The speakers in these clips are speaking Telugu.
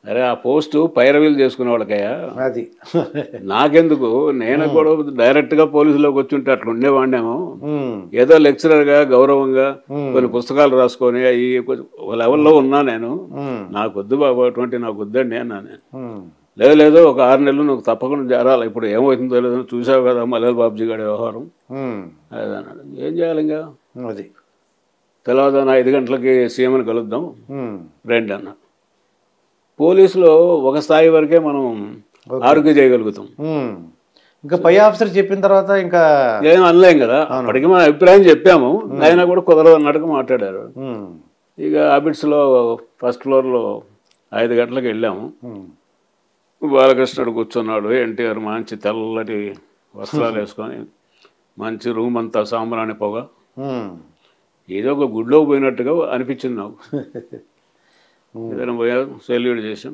అరే ఆ పోస్టు పైరవీలు చేసుకునే వాళ్ళకయ్యా అది నాకెందుకు నేను కూడా డైరెక్ట్గా పోలీసులోకి వచ్చి ఉంటే అట్లా ఉండేవాడినేమో ఉమ్, ఏదో లెక్చరర్గా గౌరవంగా కొన్ని పుస్తకాలు రాసుకొని అవి ఒక లెవెల్లో ఉన్నా నేను ఉమ్, నాకు వద్దు బాబు అటువంటి నాకు వద్దండి అన్నా నేను ఉమ్, లేదు లేదు ఒక ఆరు నెలలు నువ్వు తప్పకుండా చేరాలి ఇప్పుడు ఏమవుతుందో లేదో చూసావు కదా మల్లెల బాబుజీ గారి వ్యవహారం ఉమ్, అది అన్నాడు ఏం చేయాలి ఇంకా అది తెల్లవారుజామున ఐదు గంటలకి సీఎంని కలుద్దాం ఉమ్, రండి అన్న పోలీసులో ఒక స్థాయి వరకే మనం ఆరోగ్య చేయగలుగుతాం ఉమ్. ఇంకా పై ఆఫీసర్ చెప్పిన తర్వాత ఇంకా ఏం అనలేం కదా అప్పటికి మన అభిప్రాయం చెప్పాము అయినా కూడా కుదరదు అన్నట్టుగా మాట్లాడారు ఉమ్, ఇక హ్యాబిట్స్లో ఫస్ట్ ఫ్లోర్లో ఐదు గంటలకు వెళ్ళాము ఉమ్, బాలకృష్ణుడు కూర్చున్నాడు ఎన్టీఆర్ మంచి తెల్లటి వస్త్రాలు వేసుకొని మంచి రూమ్ అంతా సాంబ్రాణి పొగ ఉమ్, ఏదో ఒక గుడిలో పోయినట్టుగా అనిపించింది నాకు ఏదైనా పోయా సెల్యూట్ చేసాం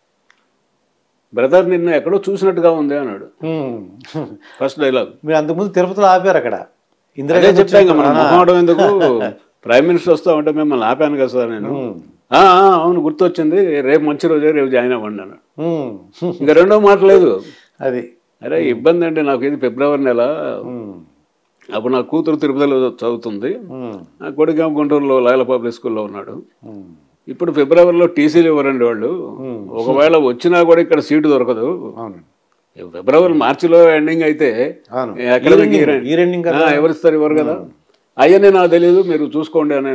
బ్రదర్ నిన్ను ఎక్కడో చూసినట్టుగా ఉంది అన్నాడు ఉమ్. ఫస్ట్ డైలాగ్ మీరు అంతకుముందు తిరుపతిలో ఆపారు అక్కడ అదే ఇందిరా చెప్తాం ఇంకా మనం మొహమాటం ఎందుకు ప్రైమ్ మినిస్టర్ వస్తా ఉంటే మిమ్మల్ని ఆపాను కదా సార్ నేను "ఆ, ఆ, అవును గుర్తొచ్చింది రేపు మంచి రోజే రేపు జాయిన్ అవ్వండి అన్నాడు ఉమ్, ఇంకా రెండో మాట లేదు అది అరే ఇబ్బంది అంటే నాకు ఇది ఫిబ్రవరి నెల ఉమ్, అప్పుడు నా కూతురు తిరుపతిలో చదువుతుంది ఉమ్, నా కొడుకు గుంటూరులో లాయల పబ్లిక్ స్కూల్లో ఉన్నాడు ఉమ్, ఇప్పుడు ఫిబ్రవరిలో టీసీలు ఇవ్వరండి వాళ్ళు ఒకవేళ వచ్చినా కూడా ఇక్కడ సీటు దొరకదు అవును ఫిబ్రవరి మార్చిలో ఎండింగ్ అయితే అవును అకాడమిక్ ఈ ఇయర్ రెండింగ్- ఈ రెండింగ్ కదా ఆ, ఎవరిస్తారు ఇవ్వరు కదా అయ్యనే నాకు తెలియదు మీరు చూసుకోండి అని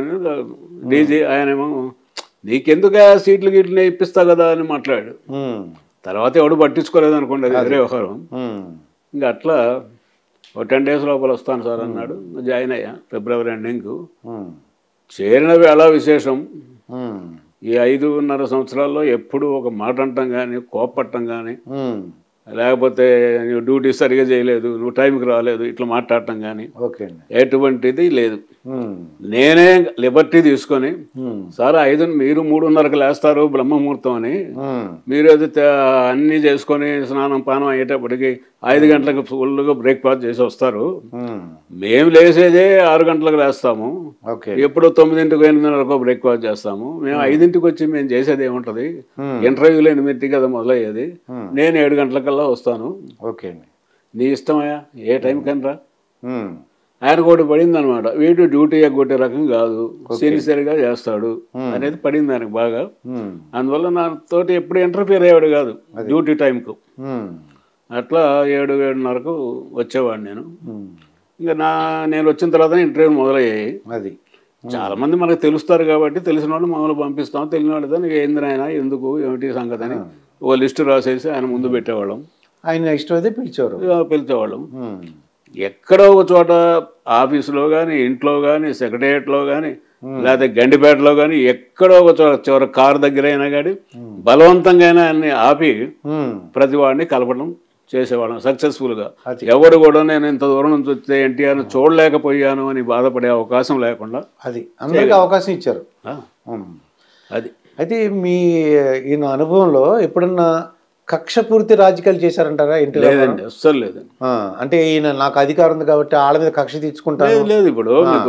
డీజీ ఆయనేమో నీకెందుకు ఆ సీట్లు గీట్లు ఇప్పిస్తా కదా అని మాట్లాడాడు ఉమ్, తర్వాత ఎవడు పట్టించుకోలేదు అనుకోండి అది వేరే వ్యవహారం ఉమ్, ఇంకా అట్లా ఒక టెన్ డేస్ లోపల వస్తాను సార్ అన్నాడు జాయిన్ అయ్యా ఫిబ్రవరి ఎండింగ్ ఉమ్, చేరిన వేళ విశేషం ఉమ్, ఈ ఐదున్నర సంవత్సరాల్లో ఎప్పుడూ ఒక మాట అంటాం కానీ కోపట్టం కానీ ఉమ్, లేకపోతే నువ్వు డ్యూటీ సరిగా చేయలేదు నువ్వు టైంకి రాలేదు ఇట్లా మాట్లాడటం కానీ ఓకే అండి ఎటువంటిది లేదు ఉమ్, నేనే లిబర్టీ తీసుకొని ఉమ్, సార్ ఐదు మీరు మూడున్నరకు లేస్తారు బ్రహ్మముహూర్తం అని ఉమ్, మీరు అది తే- అన్నీ చేసుకొని స్నానం పానం అయ్యేటప్పటికి ఐదు గంటలకు ఫుల్గా బ్రేక్ఫాస్ట్ చేసి వస్తారు ఉమ్, మేము లేసేదే ఆరు గంటలకు లేస్తాము ఓకే ఎప్పుడో తొమ్మిదింటికి ఎనిమిదిన్నరకు బ్రేక్ఫాస్ట్ చేస్తాము మేము ఐదింటికి వచ్చి మేము చేసేది ఏముంటుంది Hmm. ఇంటర్వ్యూలు ఎనిమిదింటికి కదా మొదలయ్యేది Hmm. నేను ఏడు గంటలకల్లా వస్తాను ఓకే అండి నీ ఇష్టమయ్యా ఏ టైం కనరా ఉమ్, ఆయన కూడా పడింది అనమాట వీడు డ్యూటీ ఎగ్గొట్టే రకం కాదు సిన్సియర్గా చేస్తాడు అనేది పడింది ఆయనకు బాగా ఉమ్, అందువల్ల నాతోటి ఎప్పుడు ఇంటర్ఫియర్ అయ్యాడు కాదు డ్యూటీ టైంకు ఉమ్, అట్లా ఏడు ఏడున్నరకు వచ్చేవాడు నేను ఉమ్, ఇంకా నా నేను వచ్చిన తర్వాత ఇంటర్వ్యూ మొదలయ్యాయి అది చాలా మంది మనకు తెలుస్తారు కాబట్టి తెలిసిన వాళ్ళు మమ్మల్ని పంపిస్తాం తెలియని వాళ్ళు దానికి ఏంది ఆయన ఎందుకు ఏమిటి సంగతి అని ఓ లిస్టు రాసేసి ఆయన ముందు పెట్టేవాళ్ళం ఆయన నెక్స్ట్ అయితే పిలిచేవారు ఇక పిలిచేవాళ్ళం ఉమ్, ఎక్కడో ఒక చోట ఆఫీసులో కానీ ఇంట్లో కానీ సెక్రటేరియట్లో కానీ లేకపోతే గండిపేటలో కానీ ఎక్కడో ఒక చోట చివరి కారు దగ్గర అయినా కానీ బలవంతంగా అయినా అన్ని ఆపి ఉమ్, ప్రతి వాడిని కలపడం చేసేవాళ్ళం సక్సెస్ఫుల్గా అది. ఎవడు కూడా నేను ఇంత దూరం నుంచి వస్తే ఎన్టీఆర్ని చూడలేకపోయాను అని బాధపడే అవకాశం లేకుండా అది అందరికీ అవకాశం ఇచ్చారు ఆ, ఉమ్. అది అయితే మీ ఈయన అనుభవంలో ఎప్పుడన్నా కక్షపూర్తి రాజకీయాలు చేశారంటారా ఇంటి లేదండి అస్సలు లేదండి అంటే ఈయన నాకు అధికారం ఉంది కాబట్టి వాళ్ళ మీద కక్ష తీర్చుకుంటాను లేదు లేదు ఇప్పుడు మీకు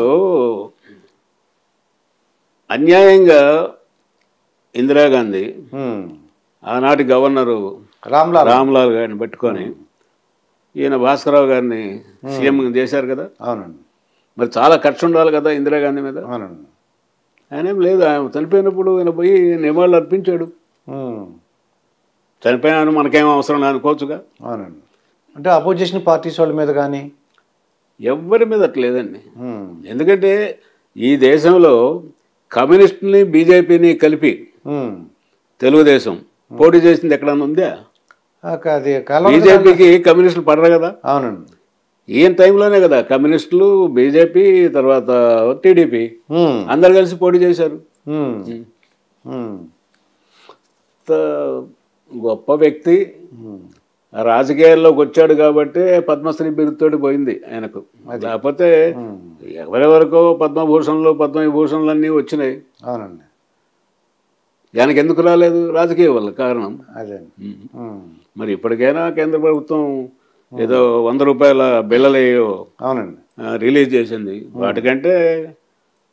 అన్యాయంగా ఇందిరాగాంధీ ఉమ్. ఆనాటి గవర్నరు రామ్లాల్ రామ్లాల్ గారిని పెట్టుకొని ఈయన భాస్కరరావు గారిని సీఎం చేశారు కదా అవునండి మరి చాలా ఖర్చు ఉండాలి కదా ఇందిరాగాంధీ మీద అవునండి ఆయన ఏం లేదు ఆయన చనిపోయినప్పుడు ఈయన పోయి నివాళులు అర్పించాడు ఉమ్. చనిపోయినాను మనకేం అవసరం లేదు అనుకోవచ్చుగా అవునండి అంటే అపోజిషన్ పార్టీస్ వాళ్ళ మీద కానీ ఎవ్వరి మీద అట్లేదండి ఎందుకంటే ఈ దేశంలో కమ్యూనిస్టుని బీజేపీని కలిపి తెలుగుదేశం పోటీ చేసింది ఎక్కడన్నా ఉందా అది కాలం బీజేపీకి కమ్యూనిస్టులు పడరు కదా అవునండి ఈయన టైంలోనే కదా కమ్యూనిస్టులు బీజేపీ తర్వాత టీడీపీ ఉమ్. అందరు కలిసి పోటీ చేశారు ఉమ్. ఉమ్. త- గొప్ప వ్యక్తి ఉమ్. రాజకీయాల్లోకి వచ్చాడు కాబట్టి పద్మశ్రీ బిరుదుతోటి పోయింది ఆయనకు లేకపోతే ఉమ్. ఎవరెవరికో పద్మభూషణలు పద్మవిభూషణలు అన్నీ వచ్చినాయి అవునండి ఆయనకి ఎందుకు రాలేదు రాజకీయ వల్ల కారణం అదే ఉమ్. ఉమ్. మరి ఇప్పటికైనా కేంద్ర ప్రభుత్వం ఏదో వంద రూపాయల బిళ్ళలు అవునండి రిలీజ్ చేసింది వాటికంటే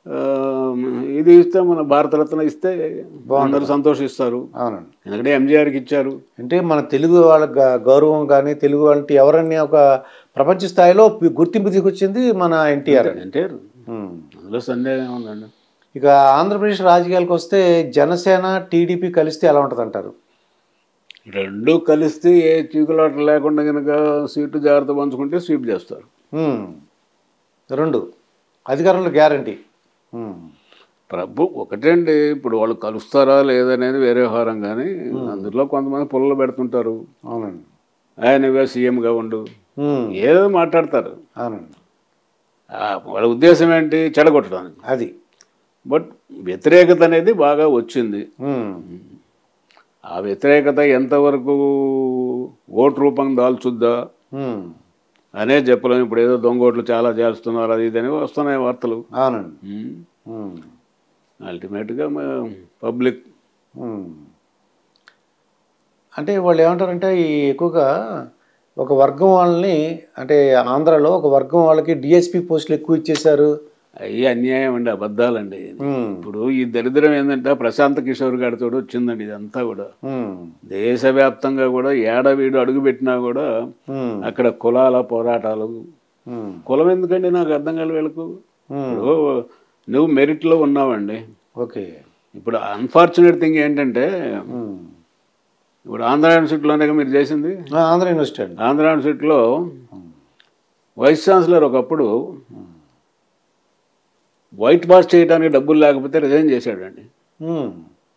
ఆ, ఇది ఇస్తే మన భారతరత్న ఇస్తే అందరూ సంతోషిస్తారు అవునండి ఎందుకంటే ఎంజీఆర్కి ఇచ్చారు అంటే మన తెలుగు వాళ్ళ గ- గౌరవం కానీ తెలుగు వాళ్ళకి ఎవరన్నా ఒక ప్రపంచ స్థాయిలో పి- గుర్తింపు తీసుకొచ్చింది మన ఎన్టీఆర్ అంటే అందులో సందేహం ఉందండి ఇక ఆంధ్రప్రదేశ్ రాజకీయాలకు వస్తే జనసేన టీడీపీ కలిస్తే ఎలా ఉంటుంది అంటారు రెండు కలిస్తే ఏ చీకులాట లేకుండా కనుక సీటు జాగ్రత్త పంచుకుంటే స్వీప్ చేస్తారు రెండు అధికారంలో గ్యారంటీ ప్రభు ఒకటండి ఇప్పుడు వాళ్ళు కలుస్తారా లేదనేది వేరే వ్యవహారం కానీ అందులో కొంతమంది పుల్లలు పెడుతుంటారు అవునండి ఆయన సీఎంగా ఉండు ఉమ్, ఏదో మాట్లాడతారు అవునండి ఆ, వాళ్ళ ఉద్దేశం ఏంటి చెడగొట్టడానికి అది బట్ వ్యతిరేకత అనేది బాగా వచ్చింది ఉమ్, ఆ వ్యతిరేకత ఎంతవరకు ఓటు రూపం దాల్చుద్దా ఉమ్, అనేది చెప్పలేము ఇప్పుడు ఏదో దొంగోట్లు చాలా చేస్తున్నారు అది ఇది అని వస్తున్నాయి వార్తలు అవునండి ఉమ్, అల్టిమేట్గా పబ్లిక్ ఉమ్. అంటే వాళ్ళు ఏమంటారంటే ఈ ఎక్కువగా ఒక వర్గం వాళ్ళని అంటే ఆంధ్రాలో ఒక వర్గం వాళ్ళకి డిఎస్పి పోస్టులు ఎక్కువ ఇచ్చేశారు అయ్యి అన్యాయం అండి అబద్ధాలండి ఉమ్, ఇప్పుడు ఈ దరిద్రం ఏంటంటే ప్రశాంత్ కిషోర్ గారితో వచ్చిందండి ఇదంతా కూడా ఉమ్, దేశవ్యాప్తంగా కూడా ఏడ వీడు అడుగు పెట్టినా కూడా ఉమ్, అక్కడ కులాల పోరాటాలు ఉమ్, కులం ఎందుకండి నాకు అర్థం కాదు వీళ్ళకు ఉమ్. ఇప్పుడు నువ్వు మెరిట్లో ఉన్నావండి ఓకే ఇప్పుడు అన్ఫార్చునేట్ థింగ్ ఏంటంటే ఉమ్. ఇప్పుడు ఆంధ్ర యూనివర్సిటీలోనే మీరు చేసింది ఆ, ఆంధ్ర యూనివర్సిటీ అండి ఆంధ్ర యూనివర్సిటీలో వైస్ ఛాన్సలర్ ఒకప్పుడు వైట్ వాష్ చేయడానికి డబ్బులు లేకపోతే రిజైన్ చేశాడండి ఉమ్,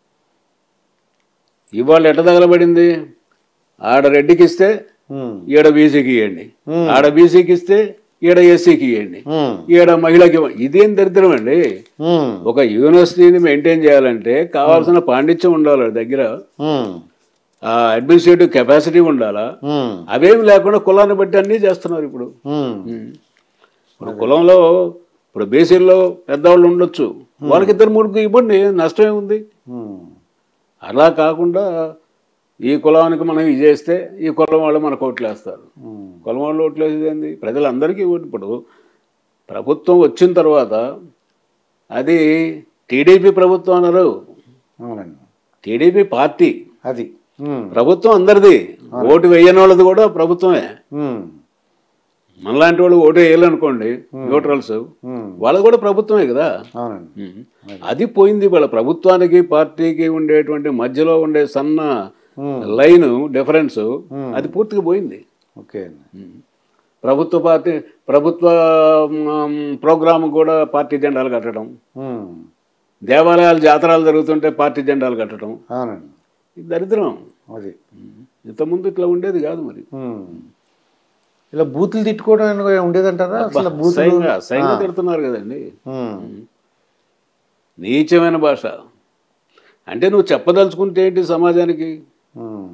ఇవాళ ఎట్ట తగలబడింది ఆడ రెడ్డికి ఇస్తే ఉమ్, ఈడ బీసీకి ఇవ్వండి Hmm. ఆడ బీసీకి ఇస్తే ఈడ ఎస్సీకి ఇవ్వండి ఉమ్, ఈడ మహిళకి ఇవ్వండి ఇదేం దరిద్రం అండి ఉమ్, ఒక యూనివర్సిటీని మెయింటైన్ చేయాలంటే కావాల్సిన పాండిత్యం ఉండాలి వాళ్ళ దగ్గర ఉమ్, ఆ అడ్మినిస్ట్రేటివ్ కెపాసిటీ ఉండాలా ఉమ్, అవేమి లేకుండా కులాన్ని బట్టి అన్నీ చేస్తున్నారు ఇప్పుడు ఉమ్, ఇప్పుడు కులంలో ఇప్పుడు బీసీల్లో పెద్దవాళ్ళు ఉండొచ్చు వాళ్ళకి ఇద్దరు మూడుకు ఇవ్వండి నష్టమే ఉంది ఉమ్, అలా కాకుండా ఈ కులానికి మనం ఇది చేస్తే ఈ కులం వాళ్ళు మనకు ఓట్లు వేస్తారు ఉమ్, కులం వాళ్ళు ఓట్లు వేసేది ఏంది ప్రజలందరికీ ఓటు ఇప్పుడు ప్రభుత్వం వచ్చిన తర్వాత అది టీడీపీ ప్రభుత్వం అన్నారు అవునండి టీడీపీ పార్టీ అది ఉమ్, ప్రభుత్వం అందరిది ఓటు వేయని వాళ్ళది కూడా ప్రభుత్వమే ఉమ్, మనలాంటి వాళ్ళు ఓటు వేయాలనుకోండి న్యూట్రల్స్ ఉమ్, వాళ్ళది కూడా ప్రభుత్వమే కదా అవునండి ఉం. అది పోయింది వాళ్ళ ప్రభుత్వానికి పార్టీకి ఉండేటువంటి మధ్యలో ఉండే సన్న ఉమ్, లైన్ డిఫరెన్స్ అది పూర్తిగా పోయింది ఓకే అండి ఉం. ప్రభుత్వ పార్టీ ప్రభుత్వ ప్రోగ్రామ్ కూడా పార్టీ జెండాలు కట్టడం ఉమ్, దేవాలయాలు జాతరాలు జరుగుతుంటే పార్టీ జెండాలు కట్టడం అవునండి ఇది దరిద్రం అది ఇంతకుముందు ఇట్లా ఉండేది కాదు మరి ఉమ్. ఇలా బూతులు తిట్టుకోవడం ఏమైనా ఉండేదంటారా అసలు బూతులు సైన్గా సైన్గా తిడుతున్నారు కదండి ఉమ్, నీచమైన భాష అంటే నువ్వు చెప్పదలుచుకుంటే ఏంటి సమాజానికి ఉమ్.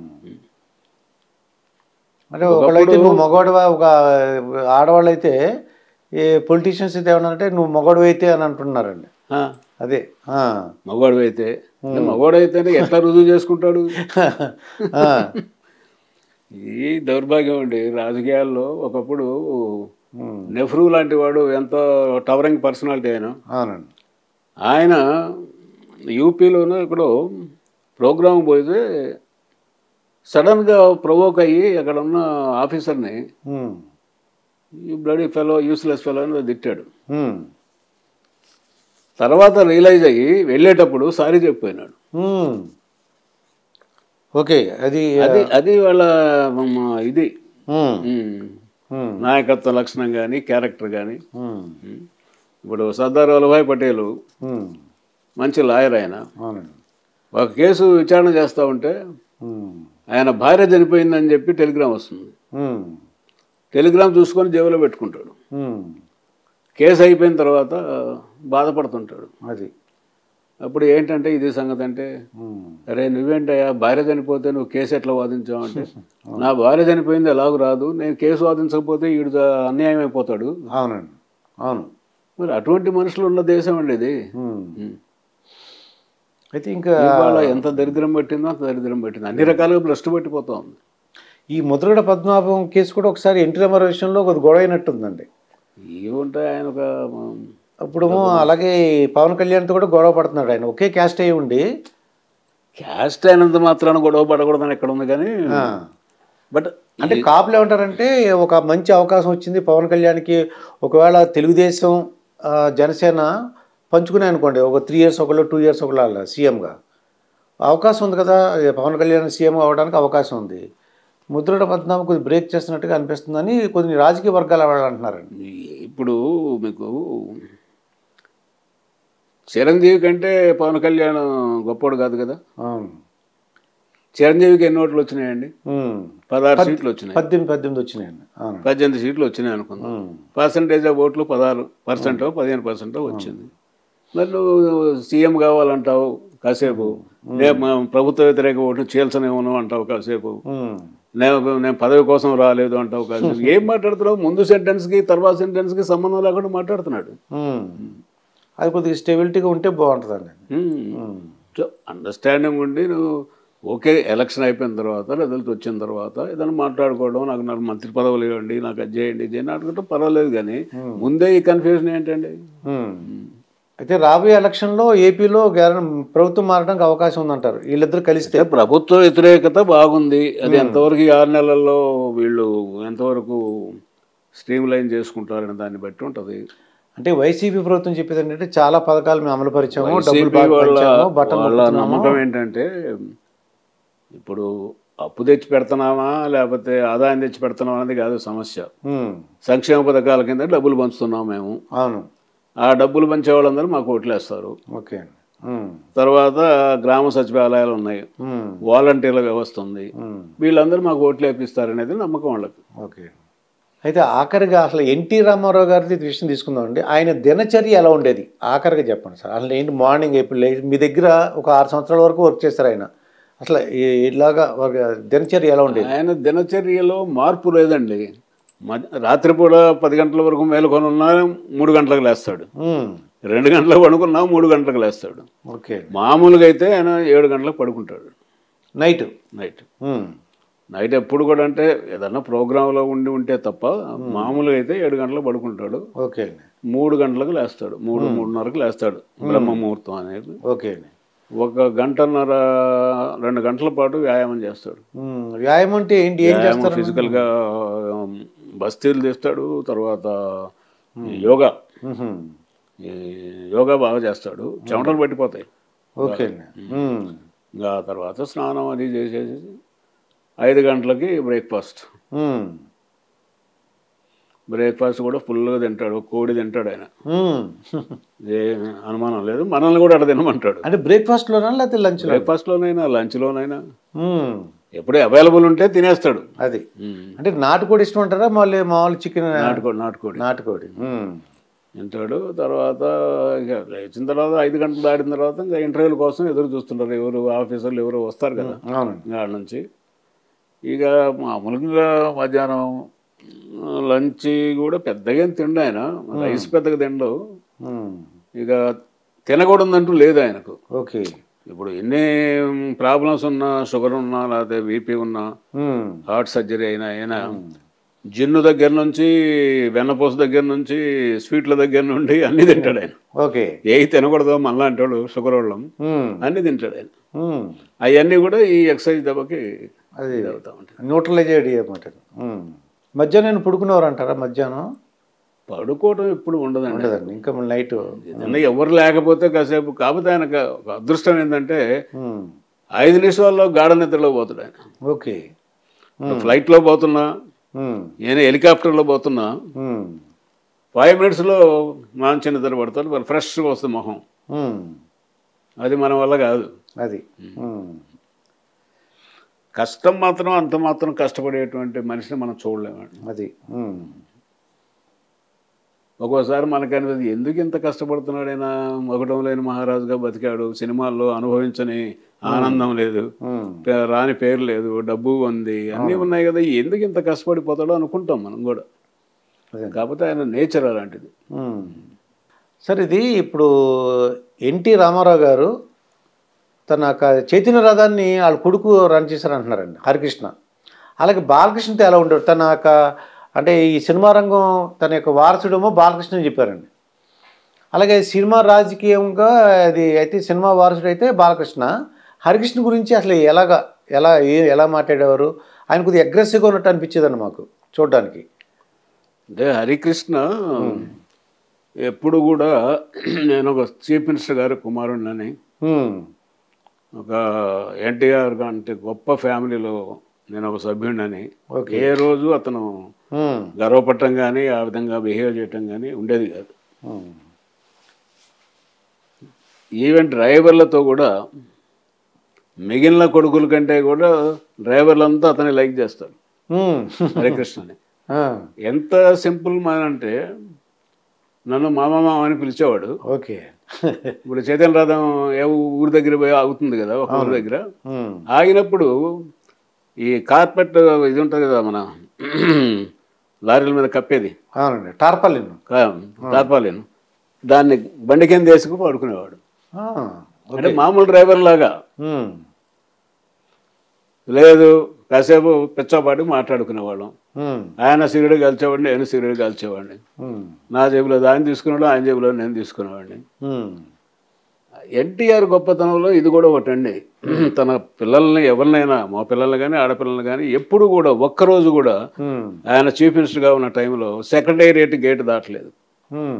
అంటే ఒకళ్ళైతే నువ్వు మగవాడివా ఒక ఆడవాళ్ళు అయితే ఈ పొలిటీషియన్స్ అయితే ఏమన్నారంటే నువ్వు మగవాడు అయితే అని అంటున్నారండి ఆ, అదే ఆ. మగవాడు అయితే మగవాడు అయితే ఎట్లా రుజువు చేసుకుంటాడు ఆ. ఈ దౌర్భాగ్యం అండి రాజకీయాల్లో ఒకప్పుడు ఉమ్, నెహ్రూ లాంటి వాడు ఎంతో టవరింగ్ పర్సనాలిటీ ఆయన అవునండి ఆయన యూపీలోనూ ఇక్కడ ప్రోగ్రామ్ పోతే సడన్గా ప్రొవోక్ అయ్యి అక్కడ ఉన్న ఆఫీసర్ని ఉమ్, ఈ బ్లడీ ఫెలో యూస్లెస్ ఫెలో అని తిట్టాడు ఉమ్, తర్వాత రియలైజ్ అయ్యి వెళ్ళేటప్పుడు సారీ చెప్పిపోయినాడు ఉమ్. ఓకే అది అది అది వాళ్ళ మ, ఇది ఉమ్, ఉమ్, ఉమ్, నాయకత్వ లక్షణం కానీ క్యారెక్టర్ కానీ ఉమ్, ఇప్పుడు సర్దార్ వల్లభాయ్ పటేల్ ఉమ్, మంచి లాయర్ ఆయన అవునండి ఒక కేసు విచారణ చేస్తూ ఉంటే ఉమ్, ఆయన భార్య చనిపోయిందని చెప్పి టెలిగ్రామ్ వస్తుంది ఉమ్, టెలిగ్రామ్ చూసుకొని జేబులో పెట్టుకుంటాడు ఉమ్, కేసు అయిపోయిన తర్వాత బాధపడుతుంటాడు అది అప్పుడు ఏంటంటే ఇది సంగతి అంటే ఉమ్, అరే నువ్వేంటయ్యా భార్య చనిపోతే నువ్వు కేసు ఎట్లా వాదించావు అంటే నా భార్య చనిపోయింది ఎలాగూ రాదు నేను కేసు వాదించకపోతే ఈడు అన్యాయం అయిపోతాడు అవునండి అవును మరి అటువంటి మనుషులు ఉన్న దేశం అండి ఇది ఉమ్. ఉం. అయితే ఇంకా ఇవాళ ఎంత దరిద్రం పట్టిందో అంత దరిద్రం పట్టింది అన్ని రకాలుగా భ్రష్టు పట్టిపోతా ఉంది ఈ ముద్రగడ పద్మనాభం కేసు కూడా ఒకసారి ఎన్టీ రామారావు విషయంలో కొద్ది గొడవ అయినట్టుందండి ఏముంటాయి ఆయన ఒక ఇప్పుడు అలాగే ఈ పవన్ కళ్యాణ్తో కూడా గొడవ పడుతున్నాడు ఆయన ఒకే క్యాస్ట్ అయి ఉండి క్యాస్ట్ అయినంత మాత్రాన గొడవ పడకూడదని ఎక్కడ ఉంది కానీ ఆ, బట్ అంటే కాపులు ఏమంటారంటే ఒక మంచి అవకాశం వచ్చింది పవన్ కళ్యాణ్కి ఒకవేళ తెలుగుదేశం ఆ, జనసేన పంచుకునే అనుకోండి ఒక త్రీ ఇయర్స్ ఒకళ్ళు టూ ఇయర్స్ ఒకళ్ళు అలా సీఎంగా అవకాశం ఉంది కదా ఏ పవన్ కళ్యాణ్ సీఎం అవ్వడానికి అవకాశం ఉంది ముద్రగడ పద్మనాభం కొద్ది బ్రేక్ చేస్తున్నట్టుగా అనిపిస్తుందని కొన్ని రాజకీయ వర్గాల వాళ్ళు అంటున్నారండి ఇప్పుడు మీకు చిరంజీవి కంటే పవన్ కళ్యాణ్ గొప్పోడు కాదు కదా అవును. చిరంజీవికి ఎన్ని ఓట్లు వచ్చినాయండి ఉమ్. పదహారు సీట్లు వచ్చినాయి పద్దెనిమిది పద్దెనిమిది వచ్చినాయండి అవును పద్దెనిమిది సీట్లు వచ్చినాయి అనుకుందాం ఉమ్. పర్సంటేజ్ ఆఫ్ ఓట్లు పదహారు పర్సెంటో పదిహేను పర్సెంటో వచ్చింది మరి నువ్వు సీఎం కావాలంటావు కాసేపు రేపు మా ప్రభుత్వ వ్యతిరేక ఓట్లు చీల్చనేమను అంటావు కాసేపు ఉమ్. నేను నేను పదవి కోసం రాలేదు అంటావు కాసేపు ఏం మాట్లాడుతున్నావు ముందు సెంటెన్స్కి తర్వాత సెంటెన్స్కి సంబంధం లేకుండా మాట్లాడుతున్నాడు ఉమ్. అది కొద్దిగా స్టెబిలిటీగా ఉంటే బాగుంటుందండి ఉమ్. సో అండర్స్టాండింగ్ ఉండి నువ్వు ఓకే ఎలక్షన్ అయిపోయిన తర్వాత రిజల్ట్ వచ్చిన తర్వాత ఏదైనా మాట్లాడుకోవడం నాకు నాకు మంత్రి పదవులు ఇవ్వండి నాకు అది చేయండి ఇది చేయండి అనుకుంటే పర్వాలేదు కానీ ముందే ఈ కన్ఫ్యూజన్ ఏంటండి ఉమ్. అయితే రాబోయే ఎలక్షన్లో ఏపీలో గ్యారెం ప్రభుత్వం మారడానికి అవకాశం ఉందంటారు వీళ్ళిద్దరు కలిస్తే అంటే ప్రభుత్వ వ్యతిరేకత బాగుంది అది ఎంతవరకు ఈ ఆరు నెలల్లో వీళ్ళు ఎంతవరకు స్ట్రీమ్ లైన్ చేసుకుంటారనే దాన్ని బట్టి ఉంటుంది అంటే వైసీపీ ప్రభుత్వం చెప్పేది ఏంటంటే చాలా పథకాలు మేము అమలు పరిచాము డబ్బులు వైసీపీ బాగా వాళ్ళ పంచాము, బట్టలు వాళ్ళ నొక్కుతున్నాము. నమ్మకం ఏంటంటే ఇప్పుడు అప్పు తెచ్చి పెడుతున్నామా లేకపోతే ఆదాయం తెచ్చి పెడుతున్నామా అనేది కాదు సమస్య ఉమ్. సంక్షేమ పథకాల కింద డబ్బులు పంచుతున్నాం మేము అవును ఆ డబ్బులు పంచే వాళ్ళందరూ మాకు ఓట్లేస్తారు ఓకే అండి ఉమ్. తర్వాత గ్రామ సచివాలయాలు ఉన్నాయి ఉమ్. వాలంటీర్ల వ్యవస్థ ఉంది ఉమ్. వీళ్ళందరూ మాకు ఓట్లు వేపిస్తారు అనేది నమ్మకం వాళ్ళకి ఓకే అయితే ఆఖరిగా అసలు ఎన్టీ రామారావు గారిది విషయం తీసుకుందామండి ఆయన దినచర్య ఎలా ఉండేది ఆఖరిగా చెప్పండి సార్ అసలు ఏంటి మార్నింగ్ ఎప్పుడు లే మీ దగ్గర ఒక ఆరు సంవత్సరాల వరకు వర్క్ చేస్తారు ఆయన అసలు ఈ- ఇలాగా ఒక దినచర్య ఎలా ఉండేది ఆయన దినచర్యలో మార్పు లేదండి మధ్య రాత్రిపూట పది గంటల వరకు మేలుకొని ఉన్నా మూడు గంటలకు లేస్తాడు ఉమ్. రెండు గంటలకు పడుకున్నా మూడు గంటలకు లేస్తాడు ఓకే మామూలుగా అయితే ఆయన ఏడు గంటలకు పడుకుంటాడు నైట్ నైట్ ఉమ్. నైట్ ఎప్పుడు కూడా అంటే ఏదన్నా ప్రోగ్రాంలో ఉండి ఉంటే తప్ప మామూలుగా అయితే ఏడు గంటలకు పడుకుంటాడు ఓకే అండి మూడు గంటలకు లేస్తాడు మూడు మూడున్నరకు లేస్తాడు బ్రహ్మ ముహూర్తం అనేది ఓకే అండి ఒక గంటన్నర రెండు గంటల పాటు వ్యాయామం చేస్తాడు ఉమ్. వ్యాయామం అంటే ఏంటి ఏం వ్యాయామం చేస్తారు ఫిజికల్గా బస్తీలు తీస్తాడు తర్వాత యోగా ఉహుం. ఈ యోగా బాగా చేస్తాడు చెమటలు పట్టిపోతాయి ఓకే అండి ఉమ్. ఇంకా తర్వాత స్నానం అది చేసేసి ఐదు గంటలకి బ్రేక్ఫాస్ట్ ఉమ్. బ్రేక్ఫాస్ట్ కూడా ఫుల్గా తింటాడు కోడి తింటాడు ఆయన ఉమ్. ఏ అనుమానం లేదు మనల్ని కూడా అక్కడ తినమంటాడు అంటే బ్రేక్ఫాస్ట్లోనా లేకపోతే లంచ్లో బ్రేక్ఫాస్ట్లోనైనా లంచ్లోనైనా ఎప్పుడే అవైలబుల్ ఉంటే తినేస్తాడు అది అంటే నాటుకోడి ఇష్టం అంటారా మళ్ళీ మామూలు చికెన్ నాటుకోడి నాటుకోడి నాటుకోడి ఉమ్. తింటాడు తర్వాత ఇక లేచిన తర్వాత ఐదు గంటలు దాటిన తర్వాత ఇంకా ఇంటర్వ్యూల కోసం ఎదురు చూస్తుంటారు ఎవరు ఆఫీసర్లు ఎవరు వస్తారు కదా అవునండి ఇంకా ఆడ నుంచి ఇక మామూలుగా మధ్యాహ్నం లంచ్ కూడా పెద్దగా ఏం తిండు ఆయన రైస్ పెద్దగా తిండు ఉమ్. ఇక తినకూడదంటూ లేదు ఆయనకు ఓకే ఇప్పుడు ఎన్ని ప్రాబ్లమ్స్ ఉన్నా షుగర్ ఉన్నా లేకపోతే బీపీ ఉన్నా ఉమ్. హార్ట్ సర్జరీ అయినా అయినా జిన్ను దగ్గర నుంచి వెన్నపూస దగ్గర నుంచి స్వీట్ల దగ్గర నుండి అన్ని తింటాడు ఆయన ఓకే ఏ తినకూడదో మళ్ళా అంటాడు షుగర్ వాళ్ళం ఉమ్. అన్ని తింటాడు ఆయన ఉమ్. అవన్నీ కూడా ఈ ఎక్సర్సైజ్ దెబ్బకి అది అవుతా ఉంటాయి న్యూట్రలైజ్ అయ్యి అనమాట ఉమ్. మధ్యాహ్నం నేను పడుకునేవారు అంటారా మధ్యాహ్నం పడుకోవటం ఎప్పుడు ఉండదండి ఉండదండి ఇంకా నైట్ ఏదన్నా ఎవరు లేకపోతే కాసేపు కాకపోతే ఆయనకు ఒక అదృష్టం ఏంటంటే ఐదు నిమిషాల్లో గాఢ నిద్రలో పోతాడు ఆయన ఓకే ఫ్లైట్లో పోతున్నా ఉమ్. నేను హెలికాప్టర్లో పోతున్నా ఉమ్. ఫైవ్ మినిట్స్లో మంచి నిద్ర పడతాడు మరి ఫ్రెష్గా వస్తుంది మొహం ఉమ్. అది మన వల్ల కాదు అది ఉమ్. కష్టం మాత్రం అంత మాత్రం కష్టపడేటువంటి మనిషిని మనం చూడలేమండి అది ఉమ్. ఒక్కోసారి మనకు అనిపిస్తుంది ఎందుకు ఇంత కష్టపడుతున్నాడైనా మగటం లేని మహారాజుగా బతికాడు సినిమాల్లో అనుభవించని ఆనందం లేదు ఉమ్. పే- రాని పేరు లేదు డబ్బు ఉంది అన్నీ ఉన్నాయి కదా ఎందుకు ఇంత కష్టపడిపోతాడో అనుకుంటాం మనం కూడా అదే. కాకపోతే ఆయన నేచర్ అలాంటిది ఉమ్. సార్ ఇది ఇప్పుడు ఎన్టీ రామారావు గారు తన యొక్క చైతన్య రథాన్ని వాళ్ళ కొడుకు రన్ చేశారు అంటున్నారండి హరికృష్ణ అలాగే బాలకృష్ణతో ఎలా ఉండేవాడు తన యొక్క అంటే ఈ సినిమా రంగం తన యొక్క వారసుడేమో బాలకృష్ణ అని చెప్పారండి అలాగే సినిమా రాజకీయంగా అది అయితే సినిమా వారసుడు అయితే బాలకృష్ణ హరికృష్ణ గురించి అసలు ఎలాగా ఎలా ఏ ఎలా మాట్లాడేవారు ఆయన కొద్దిగా అగ్రెసివ్గా ఉన్నట్టు అనిపించేదండి మాకు చూడడానికి అంటే హరికృష్ణ ఎప్పుడు కూడా నేను ఒక చీఫ్ మినిస్టర్ గారి కుమారుడినని హ్మ్. ఒక ఎన్టీఆర్ అంటే గొప్ప ఫ్యామిలీలో నేను ఒక సభ్యుడినని ఓకే. ఏ రోజు అతను హ్మ్. గర్వపడటం కానీ ఆ విధంగా బిహేవ్ చేయటం కానీ ఉండేది కాదు హ్మ్. ఈవెన్ డ్రైవర్లతో కూడా మిగిలిన కొడుకుల కంటే కూడా డ్రైవర్లంతా అతన్ని లైక్ చేస్తారు హ్మ్. హరికృష్ణని ఆ, ఎంత సింపుల్ మ్యాన్ అంటే నన్ను మామ మామ అని పిలిచేవాడు ఓకే ఇప్పుడు చైతన్య రథం ఏ ఊరి దగ్గర పోయి ఆగుతుంది కదా ఒక ఊరి దగ్గర హ్మ్. ఆగినప్పుడు ఈ కార్పెట్ ఇది ఉంటుంది కదా మన లారీల మీద కప్పేది అవునండి టార్పలిన్ తాపాలేను దాన్ని బండి కింద వేసుకు పడుకునేవాడు ఆ, అంటే మామూలు డ్రైవర్ లాగా హ్మ్. లేదు కాసేపు పిచ్చపాటి మాట్లాడుకునేవాళ్ళం హ్మ్. ఆయన సిగరెట్ కాల్చేవాడిని నేను సిగరెట్ కాల్చేవాడిని హ్మ్. నా జేబులో ఆయన తీసుకునేవాడు ఆయన జేబులో నేను తీసుకునేవాడిని హ్మ్. ఎన్టీఆర్ గొప్పతనంలో ఇది కూడా ఒకటండి తన పిల్లల్ని ఎవరినైనా మా పిల్లల్ని కానీ ఆడపిల్లల్ని కానీ ఎప్పుడు కూడా ఒక్కరోజు కూడా హ్మ్. ఆయన చీఫ్ మినిస్టర్గా ఉన్న టైంలో సెక్రటేరియట్ గేట్ దాటలేదు హ్మ్.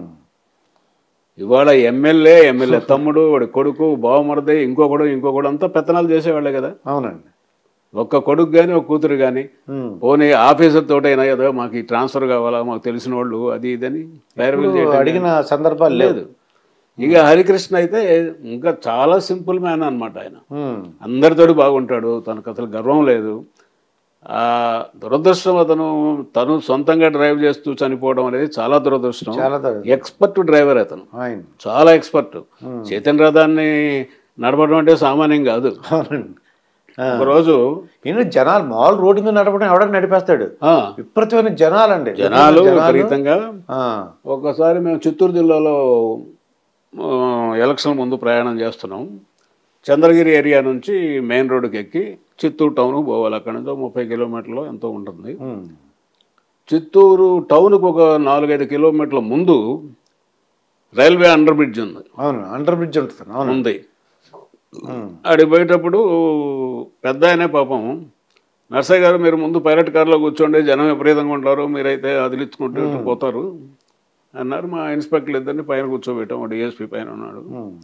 ఇవాళ ఎమ్మెల్యే ఎమ్మెల్యే తమ్ముడు వాడి కొడుకు బావమరది ఇంకొకడు ఇంకొకడు అంతా పెత్తనాలు చేసేవాళ్ళే కదా అవునండి ఒక్క కొడుకు కానీ ఒక కూతురు కానీ హ్మ్. పోనీ ఆఫీసర్ తోటైనా కదా మాకు ఈ ట్రాన్స్ఫర్ కావాలా మాకు తెలిసిన వాళ్ళు అది ఇదని పేరు చేయడం అడిగిన సందర్భాలు లేవు లేదు ఇక హరికృష్ణ అయితే ఇంకా చాలా సింపుల్ మ్యాన్ అన్నమాట ఆయన హ్మ్. అందరితోటి బాగుంటాడు తనకు అసలు గర్వం లేదు ఆ దురదృష్టం అతను తను సొంతంగా డ్రైవ్ చేస్తూ చనిపోవడం అనేది చాలా దురదృష్టం చాలా ద- ఎక్స్పర్ట్ డ్రైవర్ అతను ఆయన చాలా ఎక్స్పర్ట్ చైతన్య రథాన్ని నడపడం అంటే సామాన్యం కాదు అవునండి ఆ. ఒకరోజు ఈయన జనాలు మామూలు రోడ్డు మీద నడపడం ఎవడని నడిపేస్తాడు ఆ, విపరీతమైన జనాలండి జనాలు విపరీతంగా ఆ, ఒకసారి మేము చిత్తూరు జిల్లాలో ఆ, ఎలక్షన్ ముందు ప్రయాణం చేస్తున్నాం చంద్రగిరి ఏరియా నుంచి మెయిన్ రోడ్డుకి ఎక్కి చిత్తూరు టౌన్ పోవాలి అక్కడ నుంచి ఒక ముప్పై కిలోమీటర్లు ఎంతో ఉంటుంది ఉమ్, చిత్తూరు టౌన్కి ఒక నాలుగైదు కిలోమీటర్ల ముందు రైల్వే అండర్ బ్రిడ్జ్ ఉంది అవును అండర్ బ్రిడ్జ్ ఉంటుంది అవును ఉంది ఉమ్, ఆడికి పోయేటప్పుడు పెద్ద ఆయనే పాపం నర్సయ్య గారు మీరు ముందు పైలట్ కార్లో కూర్చోండి జనం విపరీతంగా ఉంటారు మీరైతే అదిలించుకుంటూ ఇటు పోతారు అన్నారు మా ఇన్స్పెక్టర్ ఇద్దరిని పైన కూర్చోబెట్టాం డిఎస్పీ పైన ఉన్నాడు ఉమ్,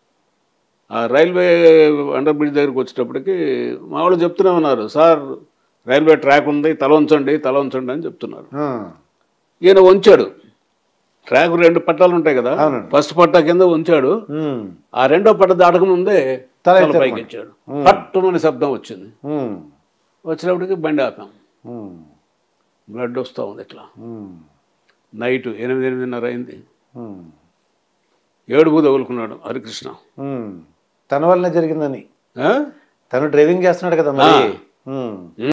ఆ రైల్వే అండర్ బ్రిడ్జ్ దగ్గరికి వచ్చేటప్పటికి మా వాళ్ళు చెప్తూనే ఉన్నారు సార్ రైల్వే ట్రాక్ ఉంది తల ఉంచండి తల ఉంచండి అని చెప్తున్నారు ఆ, ఈయన వంచాడు ట్రాక్ రెండు పట్టాలు ఉంటాయి కదా అవునండి. ఫస్ట్ పట్టా కింద ఉంచాడు ఉమ్, ఆ రెండో పట్ట దాటక ముందే తల తల ఎత్తారు పైకి ఇచ్చాడు పట్టుమని శబ్దం వచ్చింది ఉమ్, వచ్చినప్పటికి బండి ఆపాం ఉమ్, బ్లడ్ వస్తూ ఉంది ఇట్లా ఉమ్, నైట్ ఎనిమిది ఎనిమిదిన్నర అయింది ఉమ్, ఏడుపు తగులుకున్నాడు హరికృష్ణ ఉమ్. తన వల్లనే జరిగిందని ఆ? తను డ్రైవింగ్ చేస్తున్నాడు కదా మరి ఉమ్.